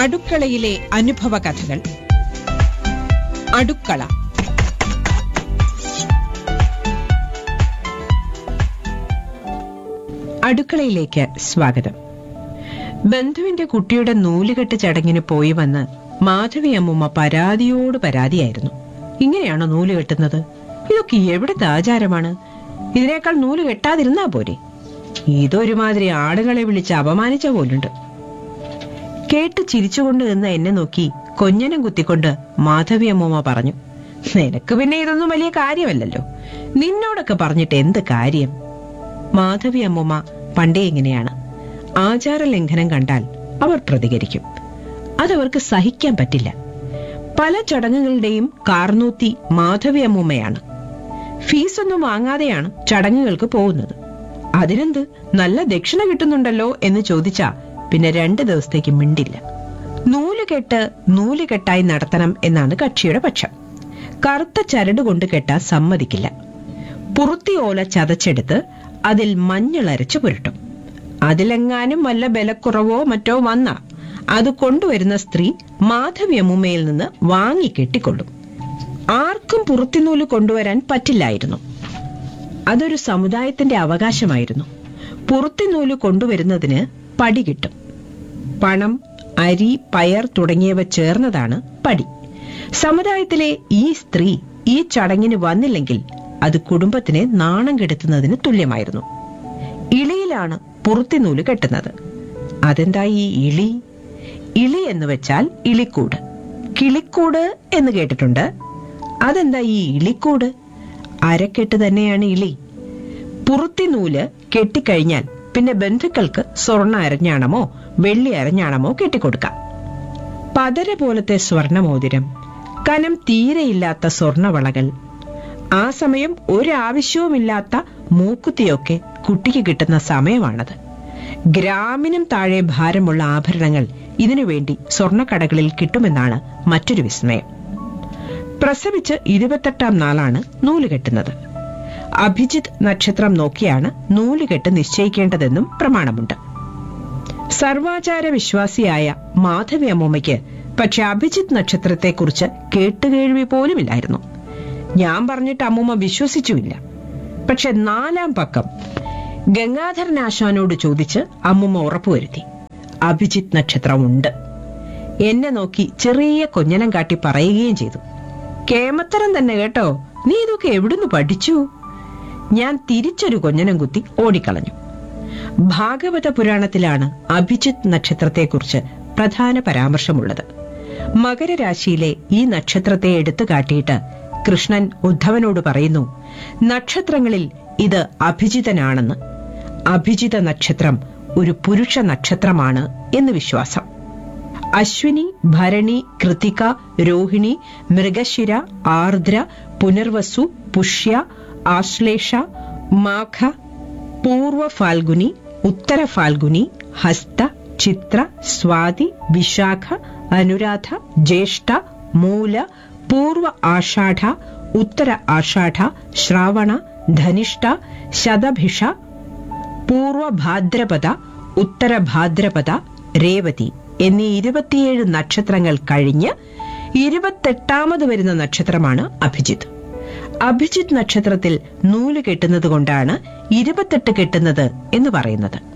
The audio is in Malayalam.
അടുക്കളയിലെ അനുഭവ കഥകൾ അടുക്കള അടുക്കളയിലേക്ക് സ്വാഗതം ബന്ധുവിന്റെ കുട്ടിയുടെ നൂലുകെട്ട് ചടങ്ങിന് പോയി വന്ന് മാധവി അമ്മുമ്മ പരാതിയോട് പരാതിയായിരുന്നു ഇങ്ങനെയാണോ നൂല് കെട്ടുന്നത് ഇതൊക്കെ എവിടുത്തെ ആചാരമാണ് ഇതിനേക്കാൾ നൂല് കെട്ടാതിരുന്നാ പോരെ ഇതൊരുമാതിരി ആളുകളെ വിളിച്ച് അപമാനിച്ച പോലുണ്ട് കേട്ട് ചിരിച്ചുകൊണ്ട് നിന്ന എന്നെ നോക്കി കൊഞ്ഞനം കുത്തിക്കൊണ്ട് മാധവി അമ്മൂമ്മ പറഞ്ഞു നിനക്ക് പിന്നെ ഇതൊന്നും വലിയ കാര്യമല്ലല്ലോ നിന്നോടൊക്കെ പറഞ്ഞിട്ട് എന്ത് കാര്യം മാധവി അമ്മൂമ്മ പണ്ടേ ഇങ്ങനെയാണ് ആചാര ലംഘനം കണ്ടാൽ അവർ പ്രതികരിക്കും അതവർക്ക് സഹിക്കാൻ പറ്റില്ല പല ചടങ്ങുകളുടെയും കാർന്നൂത്തി മാധവി അമ്മൂമ്മയാണ് ഫീസൊന്നും വാങ്ങാതെയാണ് ചടങ്ങുകൾക്ക് പോകുന്നത് അതിനെന്ത് നല്ല ദക്ഷിണ കിട്ടുന്നുണ്ടല്ലോ എന്ന് ചോദിച്ചാ പിന്നെ രണ്ട് ദിവസത്തേക്ക് മിണ്ടില്ല നൂലുകെട്ട് നൂലുകെട്ടായി നടത്തണം എന്നാണ് കക്ഷിയുടെ പക്ഷം കറുത്ത ചരട് കൊണ്ട് കെട്ടാൻ സമ്മതിക്കില്ല പുറത്തി ഓല ചതച്ചെടുത്ത് അതിൽ മഞ്ഞളരച്ച് പുരട്ടും അതിലെങ്ങാനും വല്ല ബലക്കുറവോ മറ്റോ വന്ന അത് കൊണ്ടുവരുന്ന സ്ത്രീ മാധവിയമ്മുമ്മയിൽ നിന്ന് വാങ്ങി കെട്ടിക്കൊള്ളും ആർക്കും പുറത്തിനൂല് കൊണ്ടുവരാൻ പറ്റില്ലായിരുന്നു അതൊരു സമുദായത്തിന്റെ അവകാശമായിരുന്നു പുറത്തിനൂല് കൊണ്ടുവരുന്നതിന് പടി കിട്ടും പണം അരി പയർ തുടങ്ങിയവ ചേർന്നതാണ് പടി സമുദായത്തിലെ ഈ സ്ത്രീ ഈ ചടങ്ങിന് വന്നില്ലെങ്കിൽ അത് കുടുംബത്തിനെ നാണം കെടുത്തുന്നതിന് തുല്യമായിരുന്നു ഇളിയിലാണ് പുറത്തിനൂല് കെട്ടുന്നത് അതെന്താ ഈ ഇളി ഇളി എന്ന് വെച്ചാൽ ഇളിക്കൂട് കിളിക്കൂട് എന്ന് കേട്ടിട്ടുണ്ട് അതെന്താ ഈ ഇളിക്കൂട് അരക്കെട്ട് തന്നെയാണ് ഇളി പുറത്തിനൂല് കെട്ടിക്കഴിഞ്ഞാൽ പിന്നെ ബന്ധുക്കൾക്ക് സ്വർണ്ണ അരഞ്ഞാണമോ വെള്ളി അരഞ്ഞാണമോ കെട്ടിക്കൊടുക്കാം പതര പോലത്തെ സ്വർണമോതിരം കനം തീരെയില്ലാത്ത സ്വർണവളകൾ ആ സമയം ഒരാവശ്യവുമില്ലാത്ത മൂക്കുത്തിയൊക്കെ കുട്ടിക്ക് കിട്ടുന്ന സമയമാണത് ഗ്രാമിനും താഴെ ഭാരമുള്ള ആഭരണങ്ങൾ ഇതിനുവേണ്ടി സ്വർണക്കടകളിൽ കിട്ടുമെന്നാണ് മറ്റൊരു വിസ്മയം പ്രസവിച്ച് ഇരുപത്തെട്ടാം നാളാണ് നൂല് കെട്ടുന്നത് അഭിജിത്ത് നക്ഷത്രം നോക്കിയാണ് നൂലുകെട്ട് നിശ്ചയിക്കേണ്ടതെന്നും പ്രമാണമുണ്ട് സർവാചാര വിശ്വാസിയായ മാധവി അമ്മൂമ്മയ്ക്ക് പക്ഷെ അഭിജിത്ത് നക്ഷത്രത്തെക്കുറിച്ച് കേട്ടുകേഴ്വി പോലുമില്ലായിരുന്നു ഞാൻ പറഞ്ഞിട്ട് അമ്മൂമ്മ വിശ്വസിച്ചുമില്ല പക്ഷെ നാലാം പക്കം ഗംഗാധരനാശാനോട് ചോദിച്ച് അമ്മൂമ്മ ഉറപ്പുവരുത്തി അഭിജിത്ത് നക്ഷത്രമുണ്ട് എന്നെ നോക്കി ചെറിയ കൊഞ്ഞനം കാട്ടി പറയുകയും ചെയ്തു കേമത്തരം തന്നെ കേട്ടോ നീ ഇതൊക്കെ എവിടുന്ന് പഠിച്ചു ഞാൻ തിരിച്ചൊരു കൊഞ്ഞനം കുത്തി ഓടിക്കളഞ്ഞു ഭാഗവത പുരാണത്തിലാണ് അഭിജിത്ത് നക്ഷത്രത്തെക്കുറിച്ച് പ്രധാന പരാമർശമുള്ളത് മകരരാശിയിലെ ഈ നക്ഷത്രത്തെ എടുത്തു കാട്ടിയിട്ട് കൃഷ്ണൻ ഉദ്ധവനോട് പറയുന്നു നക്ഷത്രങ്ങളിൽ ഇത് അഭിജിതനാണെന്ന് അഭിജിത നക്ഷത്രം ഒരു പുരുഷ നക്ഷത്രമാണ് എന്ന് വിശ്വാസം അശ്വിനി ഭരണി കൃതിക രോഹിണി മൃഗശിര ആർദ്ര പുനർവസു പുഷ്യ ആശ്ലേഷ മാഘ പൂർവ ഫാൽഗുനി ഉത്തര ഫാൽഗുനി ഹസ്ത ചിത്ര സ്വാതി വിശാഖ അനുരാധ ജ്യേഷ്ഠ മൂല പൂർവ ആഷാഢ ഉത്തര ആഷാഢ ശ്രാവണ ധനിഷ്ഠ ശതഭിഷ പൂർവ ഭാദ്രപദ ഉത്തര ഭാദ്രപദ രേവതി എന്നീ ഇരുപത്തിയേഴ് നക്ഷത്രങ്ങൾ കഴിഞ്ഞ് ഇരുപത്തെട്ടാമത് വരുന്ന നക്ഷത്രമാണ് അഭിജിത്ത് അഭിജിത്ത് നക്ഷത്രത്തിൽ നൂല് കെട്ടുന്നത് കൊണ്ടാണ് ഇരുപത്തെട്ട് കെട്ടുന്നത് എന്ന് പറയുന്നത്